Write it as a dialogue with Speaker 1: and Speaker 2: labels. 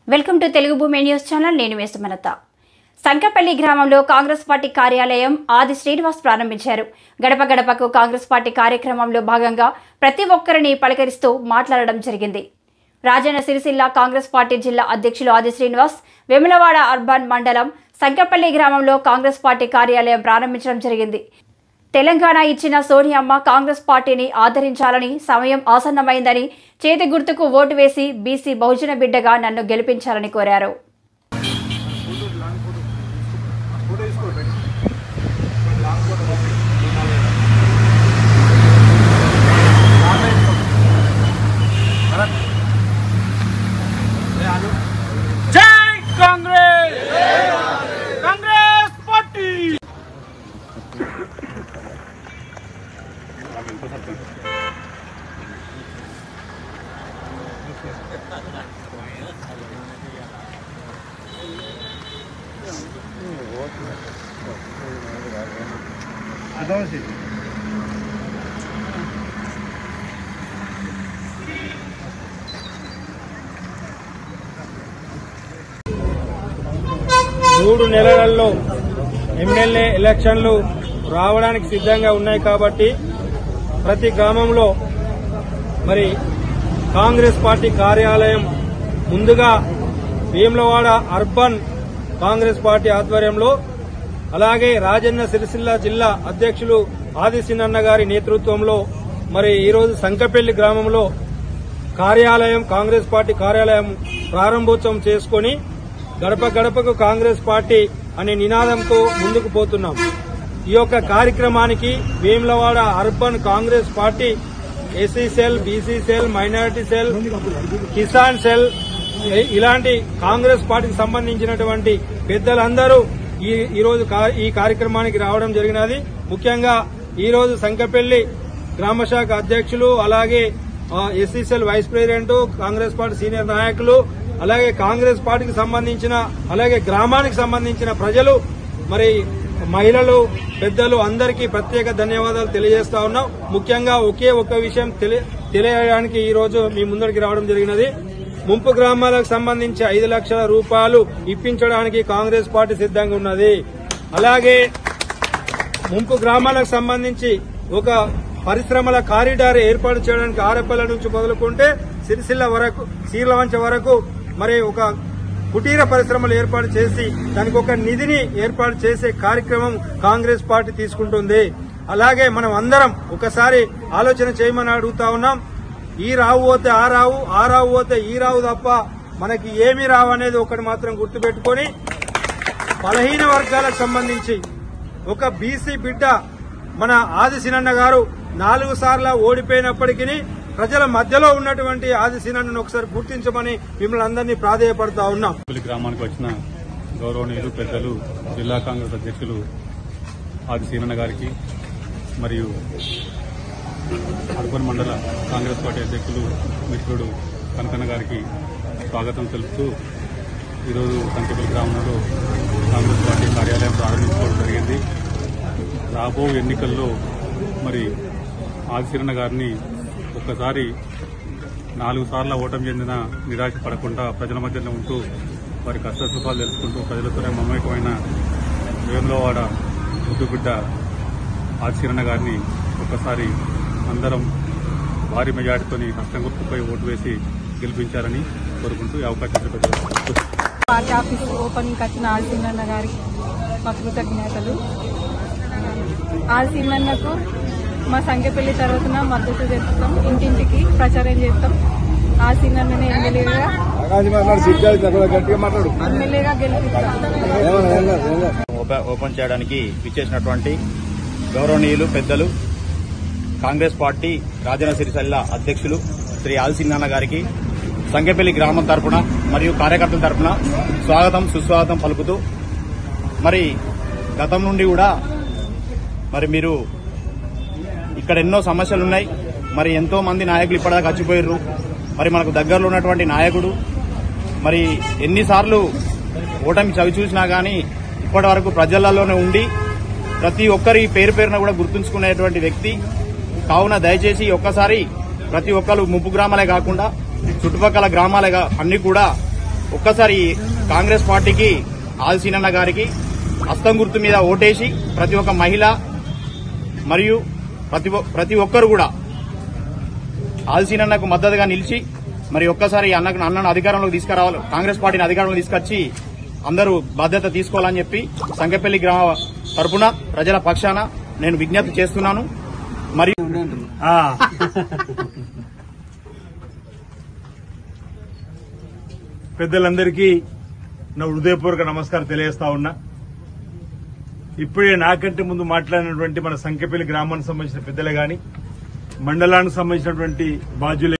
Speaker 1: welcome to Telugu భూమి news channel నేను వేసుమనత సంకపల్లి గ్రామంలో కాంగ్రెస్ పార్టీ కార్యాలయం ఆది శ్రీనివాస్ ప్రారంభించారు గడప గడపకు కాంగ్రెస్ పార్టీ కార్యక్రమంలో భాగంగా ప్రతి ఒక్కరిని పలకరిస్తూ మాట్లాడడం జరిగింది రాజన్న సిరిసిల్ల కాంగ్రెస్ పార్టీ జిల్లా అధ్యక్షులు ఆది శ్రీనివాస్ వెములవాడ అర్బన్ మండలం సంకపల్లి గ్రామంలో కాంగ్రెస్ పార్టీ కార్యాలయం ప్రారంభించడం జరిగింది తెలంగాణ ఇచ్చిన సోనియమ్మ కాంగ్రెస్ పార్టీని ఆదరించాలని సమయం ఆసన్నమైందని చేతి గుర్తుకు ఓటు వేసి బీసీ బహుజన బిడ్డగా నన్ను గెలిపించాలని కోరారు
Speaker 2: జై కాంగ్రెస్ కాంగ్రెస్ పార్టీ మూడు నెలలలో ఎమ్మెల్యే ఎలక్షన్లు రావడానికి సిద్ధంగా ఉన్నాయి కాబట్టి ప్రతి గ్రామంలో మరి కాంగ్రెస్ పార్టీ కార్యాలయం ముందుగా భీమ్లవాడ అర్బన్ కాంగ్రెస్ పార్టీ ఆధ్వర్యంలో అలాగే రాజన్న సిరిసిల్ల జిల్లా అధ్యక్షులు ఆది సిన్నన్న గారి నేతృత్వంలో మరి ఈరోజు సంకపల్లి గ్రామంలో కార్యాలయం కాంగ్రెస్ పార్టీ కార్యాలయం ప్రారంభోత్సవం చేసుకుని గడప గడపకు కాంగ్రెస్ పార్టీ అనే నినాదంతో ముందుకు పోతున్నాం ఈ యొక్క కార్యక్రమానికి Vemulawada urban Congress party SC cell BC cell minority cell Kisan cell ఇ- ఇలాంటి కాంగ్రెస్ పార్టీకి సంబంధించినటువంటి పెద్దలందరూ ఈ ఈరోజు కా- ఈ కార్యక్రమానికి రావడం జరిగినది ముఖ్యంగా ఈరోజు సంకపల్లి గ్రామ శాఖ అధ్యక్షులు అలాగే SCCL vice president Congress party senior నాయకులు అలాగే కాంగ్రెస్ పార్టీకి సంబంధించిన అలాగే గ్రామానికి సంబంధించిన ప్రజలు మరి మహిళలు పెద్దలు అందరికీ ప్రత్యేక ధన్యవాదాలు తెలియజేస్తా ఉన్నాం ముఖ్యంగా ఒకే ఒక విషయం తెలి- తెలియజేయడానికి ఈ రోజు మీ ముందరికి రావడం జరిగినది ముంపు గ్రామాలకు సంబంధించి ఐదు లక్షల రూపాయలు ఇప్పించడానికి కాంగ్రెస్ పార్టీ సిద్ధంగా ఉన్నది అలాగే ముంపు గ్రామాలకు సంబంధించి ఒక పరిశ్రమల కారిడార్ ఏర్పాటు చేయడానికి ఆరపల్ల నుంచి మొదలుకుంటే సిరిసిల్ల వరకు శీలవంచ వరకు మరి ఒక కుటీర పరిశ్రమలు ఏర్పాటు చేసి దానికి ఒక నిధిని ఏర్పాటు చేసే కార్యక్రమం కాంగ్రెస్ పార్టీ తీసుకుంటుంది అలాగే మనం అందరం ఒకసారి ఆలోచన చేయమని అడుగుతా ఉన్నాం ఈ రావు పోతే ఆ రావు ఆ రావు పోతే ఈ రావు తప్ప మనకి ఏమి రావు అనేది ఒకటి మాత్రం గుర్తుపెట్టుకొని బలహీన వర్గాలకు సంబంధించి ఒక బీసీ బిడ్డ మన ఆది సినన్న గారు నాలుగు సార్లు ఓడిపోయినప్పటికీ ప్రజల మధ్యలో ఉన్నటువంటి ఆది సినన్నను ఒకసారి గుర్తించమని మిమ్మల్ని అందరినీ ప్రాధేయపడతా ఉన్నాం
Speaker 3: పులి గ్రామానికి వచ్చిన గౌరవనీయులు పెద్దలు జిల్లా కాంగ్రెస్ అధ్యక్షులు ఆది సీనన్న గారికి మరియు అర్బన్ మండల కాంగ్రెస్ పార్టీ అధ్యక్షులు మిత్రుడు కనకన్న గారికి స్వాగతం తెలుపుతూ ఈరోజు సంతపల్లి గ్రామంలో కాంగ్రెస్ పార్టీ కార్యాలయం ప్రారంభించుకోవడం జరిగింది రాబో ఎన్నికల్లో మరి ఆదిశీరణ గారిని ఒక్కసారి నాలుగు సార్లు ఓటమి చెందిన నిరాశ పడకుండా ప్రజల మధ్యలో ఉంటూ వారి కష్ట సుఖాలు తెలుసుకుంటూ ప్రజలతోనే మమేకమైన వేములవాడ ముద్దుబిడ్డ ఆదిశీరణ గారిని ఒక్కసారి అందరం భారీ మెజార్టీతోని హస్తం గుర్తుపై ఓటు వేసి గెలిపించాలని కోరుకుంటూ ఈ అవకాశం ఇచ్చినందుకు
Speaker 4: పార్టీ ఆఫీస్ ఓపెనింగ్ వచ్చిన ఆల్సిన్నన్న గారికి మా కృతజ్ఞతలు ఆల్సిన్నన్నకు మా సంఖ్యపల్లి తరఫున మద్దతు తెలుపుతాం ఇంటింటికి ప్రచారం చేస్తాం ఆల్సిన్నన్నని ఎమ్మెల్యేగా ఎమ్మెల్యేగా గెలిపిస్తాం
Speaker 5: ఓపె- ఓపెన్ చేయడానికి విచ్చేసినటువంటి గౌరవనీయులు పెద్దలు కాంగ్రెస్ పార్టీ రాజన సిరిసల్ల అధ్యక్షులు శ్రీ ఆల్సిన్నాన్న గారికి సంకెపల్లి గ్రామం తరపున మరియు కార్యకర్తల తరపున స్వాగతం సుస్వాగతం పలుకుతూ మరి గతం నుండి కూడా మరి మీరు ఇక్కడ ఎన్నో సమస్యలు ఉన్నాయి మరి ఎంతో మంది నాయకులు ఇప్పటిదాకా చచ్చిపోయారు మరి మనకు దగ్గరలో ఉన్నటువంటి నాయకుడు మరి ఎన్నిసార్లు ఓటమి చవి చూసినా గానీ ఇప్పటి వరకు ప్రజలలోనే ఉండి ప్రతి ఒక్కరి పేరు పేరున కూడా గుర్తుంచుకునేటువంటి వ్యక్తి కావున దయచేసి ఒక్కసారి ప్రతి ఒక్కరు ముంపు గ్రామాలే కాకుండా చుట్టుపక్కల గ్రామాలే కా- అన్ని కూడా ఒక్కసారి కాంగ్రెస్ పార్టీకి ఆల్సీనన్న గారికి హస్తం గుర్తు మీద ఓటేసి ప్రతి ఒక్క మహిళ మరియు ప్రతి ఒ- ప్రతి ఒక్కరు కూడా ఆల్సీనన్నకు మద్దతుగా నిలిచి మరి ఒక్కసారి అన్నకు అన్నను అధికారంలోకి తీసుకురావాలి కాంగ్రెస్ పార్టీని అధికారంలోకి తీసుకొచ్చి అందరూ బాధ్యత తీసుకోవాలని చెప్పి సంగపల్లి గ్రామ తరపున ప్రజల పక్షాన నేను విజ్ఞప్తి చేస్తున్నాను మరియు
Speaker 6: పెద్దలందరికీ నా హృదయపూర్వక నమస్కారం తెలియజేస్తా ఉన్నా ఇప్పుడే నాకంటే ముందు మాట్లాడినటువంటి మన సంఖ్యపల్లి గ్రామానికి సంబంధించిన పెద్దలే గాని మండలానికి సంబంధించినటువంటి బాధ్యులే